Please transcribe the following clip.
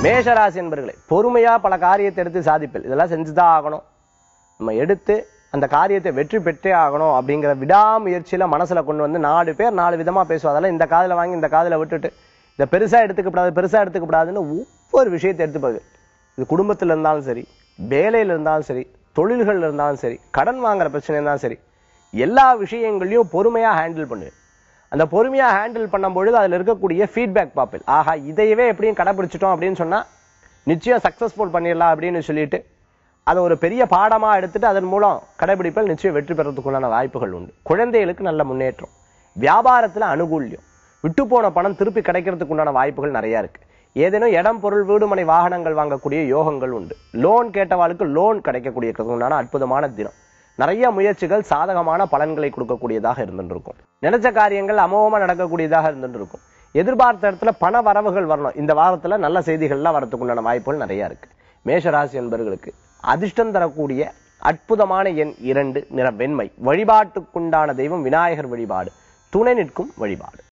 மேஷராசி என்பர்களே பொறுமையா பல காரியத்தை எடுத்து சாதிப்பல் இதெல்லாம் செஞ்சுதான் ஆகணும் நம்ம எடுத்து அந்த காரியத்தை வெற்றி பெற்றே ஆகணும் அப்படிங்கிற விடாமுயற்சியில மனசுல கொண்டு வந்து நாலு பேர் நாலு விதமா பேசுவோம் அதெல்லாம் இந்த காதுல வாங்கி இந்த காதுல விட்டுட்டு இதை பெருசா எடுத்துக்கப்படாது பெருசா எடுத்துக்கப்படாதுன்னு ஒவ்வொரு விஷயத்தை எடுத்துப்பாங்க இது குடும்பத்துல இருந்தாலும் சரி வேலையில இருந்தாலும் சரி தொழில்கள்ல இருந்தாலும் சரி கடன் வாங்குற பிரச்சனை இருந்தாலும் சரி எல்லா விஷயங்களையும் பொறுமையா ஹேண்டில் பண்ணு அந்த பொறுமையா ஹேண்டில் பண்ணும் பொழுது அதுல இருக்கக்கூடிய ஃபீட்பேக் பார்ப்பேன் ஆஹா இதையவே எப்படியும் கடைபிடிச்சிட்டோம் அப்படின்னு சொன்னா நிச்சயம் சக்சஸ்ஃபுல் பண்ணிடலாம் அப்படின்னு சொல்லிட்டு அதை ஒரு பெரிய பாடமா எடுத்துட்டு அதன் மூலம் கடைபிடிப்பில் நிச்சயம் வெற்றி பெறதுக்குள்ளான வாய்ப்புகள் உண்டு குழந்தைகளுக்கு நல்ல முன்னேற்றம் வியாபாரத்துல அனுகூல்யம் விட்டு போன பணம் திருப்பி கிடைக்கிறதுக்கு உண்டான வாய்ப்புகள் நிறைய இருக்கு ஏதேனும் இடம் பொருள் வீடுமனை வாகனங்கள் வாங்கக்கூடிய யோகங்கள் உண்டு லோன் கேட்டவாளுக்கு லோன் கிடைக்கக்கூடிய உண்டான அற்புதமான தினம் நிறைய முயற்சிகள் சாதகமான பலன்களை கொடுக்கக்கூடியதாக இருந்துட்டு இருக்கும் நினைச்ச காரியங்கள் அமோகமா நடக்கக்கூடியதாக இருந்துட்டு இருக்கும் எதிர்பார்த்த இடத்துல பண வரவுகள் வரணும் இந்த வாரத்துல நல்ல செய்திகள்லாம் வரதுக்குண்டான வாய்ப்புகள் நிறைய இருக்கு மேஷராசி என்பவர்களுக்கு அதிர்ஷ்டம் தரக்கூடிய அற்புதமான எண் இரண்டு நிற வெண்மை வழிபாட்டுக்குண்டான தெய்வம் விநாயகர் வழிபாடு துணை நிற்கும் வழிபாடு